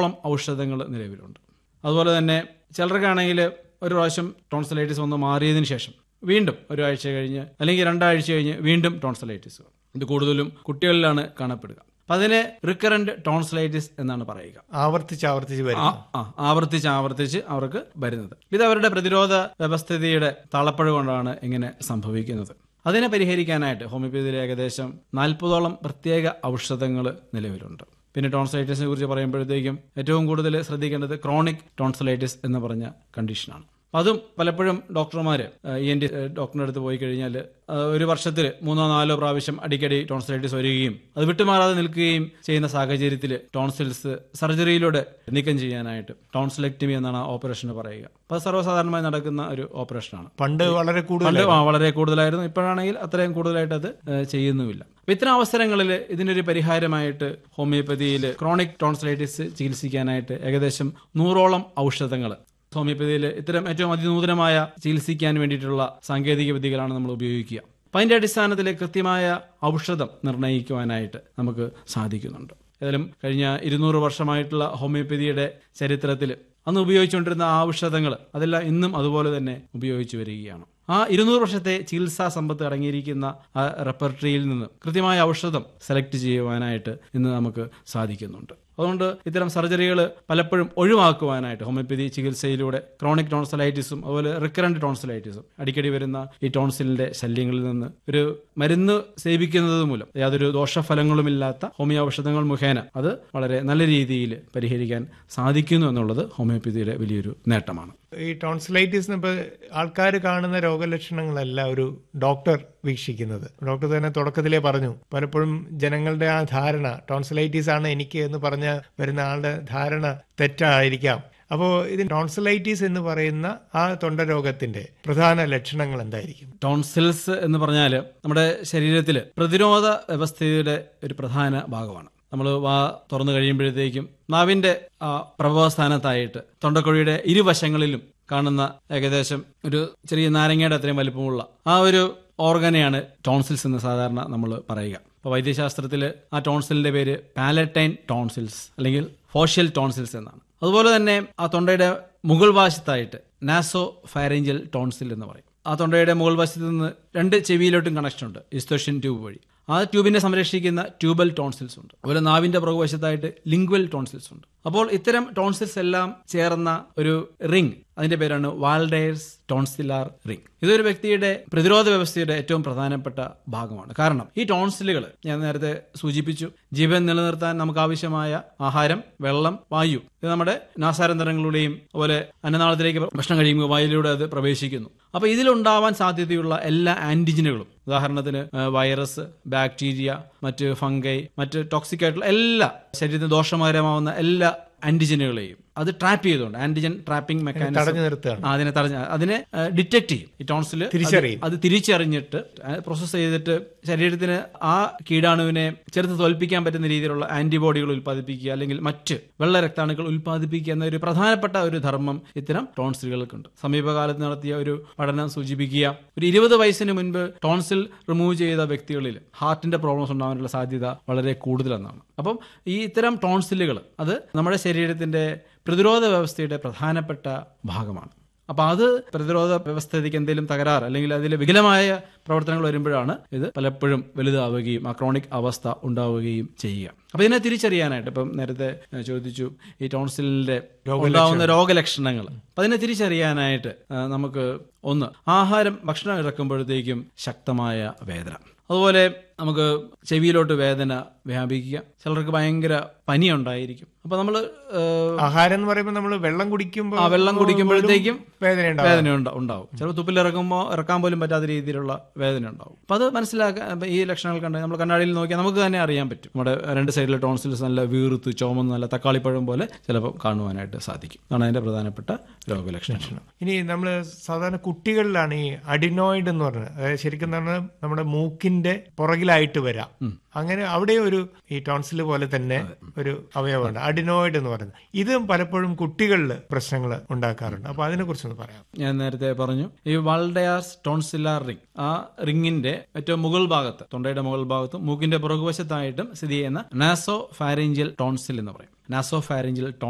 നൂറോളം ഔഷധങ്ങൾ നിലവിലുണ്ട് അതുപോലെ തന്നെ ചിലർക്കാണെങ്കിൽ ഒരു പ്രാവശ്യം ടോൺസലൈറ്റിസ് വന്ന് മാറിയതിനു ശേഷം വീണ്ടും ഒരാഴ്ച കഴിഞ്ഞ് അല്ലെങ്കിൽ രണ്ടാഴ്ച കഴിഞ്ഞ് വീണ്ടും ടോൺസലൈറ്റിസ് ഇത് കൂടുതലും കുട്ടികളിലാണ് കാണപ്പെടുക അപ്പം അതിനെ റിക്കറന്റ് ടോൺസലൈറ്റിസ് എന്നാണ് പറയുക ആവർത്തിച്ച് ആവർത്തിച്ച് വരും ആ- ആ, ആവർത്തിച്ച് ആവർത്തിച്ച് അവർക്ക് വരുന്നത് ഇത് അവരുടെ പ്രതിരോധ വ്യവസ്ഥിതിയുടെ തളപ്പഴ കൊണ്ടാണ് ഇങ്ങനെ സംഭവിക്കുന്നത് അതിനെ പരിഹരിക്കാനായിട്ട് ഹോമിയോപ്പതിയിൽ ഏകദേശം നാൽപ്പതോളം പ്രത്യേക ഔഷധങ്ങൾ നിലവിലുണ്ട് പിന്നെ ടോൺസലൈറ്റിസിനെ കുറിച്ച് പറയുമ്പോഴത്തേക്കും ഏറ്റവും കൂടുതൽ ശ്രദ്ധിക്കേണ്ടത് ക്രോണിക് ടോൺസലൈറ്റിസ് എന്ന് പറഞ്ഞ കണ്ടീഷനാണ് അതും പലപ്പോഴും ഡോക്ടർമാർ ഇ എൻ ടി ഡോക്ടറിൻ്റെ അടുത്ത് പോയി കഴിഞ്ഞാൽ ഒരു വർഷത്തിൽ മൂന്നോ നാലോ പ്രാവശ്യം അടിക്കടി ടോൺസിലൈറ്റിസ് വരികയും അത് വിട്ടുമാറാതെ നിൽക്കുകയും ചെയ്യുന്ന സാഹചര്യത്തിൽ ടോൺസിൽസ് സർജറിയിലൂടെ നീക്കം ചെയ്യാനായിട്ട് ടോൺസിലെക്ടമി എന്നാണ് ആ ഓപ്പറേഷന് പറയുക അപ്പോൾ അത് സർവ്വസാധാരണമായി നടക്കുന്ന ഒരു ഓപ്പറേഷനാണ് പണ്ട് വളരെ കൂടുതൽ പണ്ട് ആ, വളരെ കൂടുതലായിരുന്നു ഇപ്പോഴാണെങ്കിൽ അത്രയും കൂടുതലായിട്ട് അത് ഏഹ്, ചെയ്യുന്നുമില്ല അപ്പൊ ഇത്തരം അവസരങ്ങളിൽ ഇതിനൊരു പരിഹാരമായിട്ട് ഹോമിയോപ്പതിയിൽ ക്രോണിക് ടോൺസിലൈറ്റിസ് ചികിത്സിക്കാനായിട്ട് ഏകദേശം നൂറോളം ഔഷധങ്ങൾ ഹോമിയോപ്പതിയിൽ ഇത്തരം ഏറ്റവും അതിനൂതനമായ ചികിത്സിക്കാൻ വേണ്ടിയിട്ടുള്ള സാങ്കേതിക വിദ്യകളാണ് നമ്മൾ ഉപയോഗിക്കുക അപ്പം അതിന്റെ അടിസ്ഥാനത്തിൽ കൃത്യമായ ഔഷധം നിർണ്ണയിക്കുവാനായിട്ട് നമുക്ക് സാധിക്കുന്നുണ്ട് ഏതായാലും കഴിഞ്ഞ ഇരുന്നൂറ് വർഷമായിട്ടുള്ള ഹോമിയോപ്പതിയുടെ ചരിത്രത്തിൽ അന്ന് ഉപയോഗിച്ചുകൊണ്ടിരുന്ന ആ ഔഷധങ്ങൾ അതെല്ലാം ഇന്നും അതുപോലെ തന്നെ ഉപയോഗിച്ചു വരികയാണ് ആ ഇരുന്നൂറ് വർഷത്തെ ചികിത്സാ സമ്പത്ത് അടങ്ങിയിരിക്കുന്ന ആ റെപ്പർട്ടറിയിൽ നിന്ന് കൃത്യമായ ഔഷധം സെലക്ട് ചെയ്യുവാനായിട്ട് ഇന്ന് നമുക്ക് സാധിക്കുന്നുണ്ട് അതുകൊണ്ട് ഇത്തരം സർജറികൾ പലപ്പോഴും ഒഴിവാക്കുവാനായിട്ട് ഹോമിയോപ്പതി ചികിത്സയിലൂടെ ക്രോണിക് ടോൺസലൈറ്റിസും അതുപോലെ റിക്കറന്റ് ടോൺസലൈറ്റിസും അടിക്കടി വരുന്ന ഈ ടോൺസിലിന്റെ ശല്യങ്ങളിൽ നിന്ന് ഒരു മരുന്ന് സേവിക്കുന്നത് മൂലം യാതൊരു ദോഷഫലങ്ങളുമില്ലാത്ത ഹോമിയോ ഔഷധങ്ങൾ മുഖേന അത് വളരെ നല്ല രീതിയിൽ പരിഹരിക്കാൻ സാധിക്കുന്നു എന്നുള്ളത് ഹോമിയോപ്പതിയുടെ വലിയൊരു നേട്ടമാണ് ഈ ടോൺസിലൈറ്റിസ് ഇപ്പൊ ആൾക്കാർ കാണുന്ന രോഗലക്ഷണങ്ങളല്ല ഒരു ഡോക്ടർ വീക്ഷിക്കുന്നത് ഡോക്ടർ തന്നെ തുടക്കത്തിലേ പറഞ്ഞു പലപ്പോഴും ജനങ്ങളുടെ ആ ധാരണ ടോൺസിലൈറ്റിസ് ആണ് എനിക്ക് എന്ന് പറഞ്ഞ വരുന്ന ആളുടെ ധാരണ തെറ്റായിരിക്കാം അപ്പോൾ ഇത് ടോൺസിലൈറ്റിസ് എന്ന് പറയുന്ന ആ തൊണ്ടരോഗത്തിന്റെ പ്രധാന ലക്ഷണങ്ങൾ എന്തായിരിക്കും ടോൺസിൽസ് എന്ന് പറഞ്ഞാൽ നമ്മുടെ ശരീരത്തിൽ പ്രതിരോധ വ്യവസ്ഥയുടെ ഒരു പ്രധാന ഭാഗമാണ് നമ്മൾ വാ തുറന്നു കഴിയുമ്പോഴത്തേക്കും നാവിന്റെ ആ പ്രഭവസ്ഥാനത്തായിട്ട് തൊണ്ടക്കുഴിയുടെ ഇരുവശങ്ങളിലും കാണുന്ന ഏകദേശം ഒരു ചെറിയ നാരങ്ങയുടെ അത്രയും വലിപ്പമുള്ള ആ ഒരു ഓർഗനെയാണ് ടോൺസിൽസ് എന്ന് സാധാരണ നമ്മൾ പറയുക അപ്പോൾ വൈദ്യശാസ്ത്രത്തിൽ ആ ടോൺസിലിന്റെ പേര് പാലറ്റൈൻ ടോൺസിൽസ് അല്ലെങ്കിൽ ഫോഷ്യൽ ടോൺസിൽസ് എന്നാണ് അതുപോലെ തന്നെ ആ തൊണ്ടയുടെ മുകൾ വശത്തായിട്ട് നാസോ ഫയറേഞ്ചൽ ടോൺസിൽ എന്ന് പറയും ആ തൊണ്ടയുടെ മുകൾ വശത്ത് നിന്ന് രണ്ട് ചെവിയിലോട്ടും കണക്ഷൻ ഉണ്ട് ഇസ്തോഷ്യൻ ട്യൂബ് വഴി ആ ട്യൂബിനെ സംരക്ഷിക്കുന്ന ട്യൂബൽ ടോൺസിൽസ് ഉണ്ട് അതുപോലെ നാവിന്റെ പുറകുവശത്തായിട്ട് ലിംഗ്വൽ ടോൺസിൽസ് ഉണ്ട് അപ്പോൾ ഇത്തരം ടോൺസിൽസ് എല്ലാം ചേർന്ന ഒരു റിംഗ് അതിന്റെ പേരാണ് വാൾഡേഴ്സ് ടോൺസിലാർ റിംഗ് ഇതൊരു വ്യക്തിയുടെ പ്രതിരോധ വ്യവസ്ഥയുടെ ഏറ്റവും പ്രധാനപ്പെട്ട ഭാഗമാണ് കാരണം ഈ ടോൺസിലുകൾ ഞാൻ നേരത്തെ സൂചിപ്പിച്ചു ജീവൻ നിലനിർത്താൻ നമുക്ക് ആവശ്യമായ ആഹാരം വെള്ളം വായു ഇത് നമ്മുടെ നാസാരന്തരങ്ങളിലൂടെയും അതുപോലെ അന്നനാളത്തിലേക്ക് ഭക്ഷണം കഴിയുമ്പോൾ വായുവിലൂടെ അത് പ്രവേശിക്കുന്നു അപ്പൊ ഇതിലുണ്ടാവാൻ സാധ്യതയുള്ള എല്ലാ ആന്റിജനുകളും ഉദാഹരണത്തിന് ആ, വൈറസ് ബാക്ടീരിയ മറ്റ് ഫംഗൈ മറ്റ് ടോക്സിക് ആയിട്ടുള്ള എല്ലാ ശരീരത്തിന് ദോഷകരമാവുന്ന എല്ലാ ആന്റിജനുകളെയും അത് ട്രാപ്പ് ചെയ്തുകൊണ്ട് ആന്റിജൻ ട്രാപ്പിംഗ് മെക്കാനിസം തടഞ്ഞു നിർത്തുകയാണ് ആ, അതിനെ തടഞ്ഞ അതിനെ ഡിറ്റക്ട് ചെയ്യും ഈ ടോൺസിൽ തിരിച്ചറിയും. അത് തിരിച്ചറിഞ്ഞിട്ട് പ്രോസസ്സ് ചെയ്തിട്ട് ശരീരത്തിന് ആ കീടാണുവിനെ ചെറുത്ത് തോൽപ്പിക്കാൻ പറ്റുന്ന രീതിയിലുള്ള ആന്റിബോഡികൾ ഉൽപ്പാദിപ്പിക്കുക അല്ലെങ്കിൽ മറ്റ് വെള്ള രക്താണുക്കൾ ഉൽപ്പാദിപ്പിക്കുക എന്ന ഒരു പ്രധാനപ്പെട്ട ഒരു ധർമ്മം ഇത്തരം ടോൺസിലുകൾക്കുണ്ട് സമീപകാലത്ത് നടത്തിയ ഒരു പഠനം സൂചിപ്പിക്കുക ഒരു ഇരുപത് വയസ്സിന് മുൻപ് ടോൺസിൽ റിമൂവ് ചെയ്ത വ്യക്തികളിൽ ഹാർട്ടിന്റെ പ്രോബ്ലംസ് ഉണ്ടാകാനുള്ള സാധ്യത വളരെ കൂടുതലെന്നാണ് അപ്പം ഈ ഇത്തരം ടോൺസിലുകൾ അത് നമ്മുടെ ശരീരത്തിന്റെ പ്രതിരോധ വ്യവസ്ഥയുടെ പ്രധാനപ്പെട്ട ഭാഗമാണ് അപ്പൊ അത് പ്രതിരോധ വ്യവസ്ഥയ്ക്ക് എന്തെങ്കിലും തകരാറ് അല്ലെങ്കിൽ അതിൽ വികലമായ പ്രവർത്തനങ്ങൾ വരുമ്പോഴാണ് ഇത് പലപ്പോഴും വലുതാവുകയും ആ ക്രോണിക് അവസ്ഥ ഉണ്ടാവുകയും ചെയ്യുക അപ്പൊ ഇതിനെ തിരിച്ചറിയാനായിട്ട് ഇപ്പം നേരത്തെ ഏഹ്, ചോദിച്ചു ഈ ടോൺസിലിന്റെ ഉണ്ടാവുന്ന രോഗലക്ഷണങ്ങൾ അപ്പൊ അതിനെ തിരിച്ചറിയാനായിട്ട് ആ, നമുക്ക് ഒന്ന് ആഹാരം ഭക്ഷണം ഇറക്കുമ്പോഴത്തേക്കും ശക്തമായ വേദന അതുപോലെ നമുക്ക് ചെവിയിലോട്ട് വേദന വ്യാപിക്കുക ചിലർക്ക് ഭയങ്കര പനി ഉണ്ടായിരിക്കും അപ്പൊ നമ്മൾ ആഹാരം എന്ന് പറയുമ്പോൾ നമ്മൾ വെള്ളം കുടിക്കുമ്പോൾ ആ വെള്ളം കുടിക്കുമ്പോഴത്തേക്കും വേദന ഉണ്ടാവും വേദന ഉണ്ടാ- ഉണ്ടാവും ചിലപ്പോൾ തുപ്പിലിറക്കുമ്പോൾ ഇറക്കാൻ പോലും പറ്റാത്ത രീതിയിലുള്ള വേദന ഉണ്ടാവും അപ്പൊ അത് മനസ്സിലാക്കാൻ അപ്പൊ ഈ ലക്ഷണങ്ങൾ കണ്ട് നമ്മൾ കണ്ണാടിയിൽ നോക്കിയാൽ നമുക്ക് തന്നെ അറിയാൻ പറ്റും നമ്മുടെ രണ്ട് സൈഡിലെ ടോൺസിൽസ് നല്ല വീർത്ത് ചുമന്ന് നല്ല തക്കാളിപ്പഴം പോലെ ചിലപ്പോൾ കാണുവാനായിട്ട് സാധിക്കും അതാണ് അതിന്റെ പ്രധാനപ്പെട്ട രോഗലക്ഷണം ഇനി നമ്മൾ സാധാരണ കുട്ടികളിലാണ് ഈ അഡിനോയിഡ് എന്ന് പറഞ്ഞത് അതായത് ശരിക്കും പറഞ്ഞാൽ നമ്മുടെ മൂക്കിന്റെ പുറകിലായിട്ട് വരാം അങ്ങനെ അവിടെ ഒരു ഈ ടോൺസിൽ പോലെ തന്നെ ഒരു അവയവമുണ്ട് അഡിനോയിഡ് എന്ന് പറയുന്നത് ഇതും പലപ്പോഴും കുട്ടികളിൽ പ്രശ്നങ്ങൾ ഉണ്ടാക്കാറുണ്ട് അപ്പൊ അതിനെ കുറിച്ചൊന്ന് പറയാം ഞാൻ നേരത്തെ പറഞ്ഞു ഈ വാൾഡയാസ് ടോൺസിലാർ റിംഗ് ആ റിംഗിന്റെ ഏറ്റവും മുകൾ ഭാഗത്ത് തൊണ്ടയുടെ മുകൾ ഭാഗത്തും മൂക്കിന്റെ പുറകുവശത്തായിട്ടും സ്ഥിതി ചെയ്യുന്ന നാസോ ഫാരേഞ്ചിയൽ ടോൺസിൽ എന്ന് പറയും നാസോ ഫാരേഞ്ചിയൽ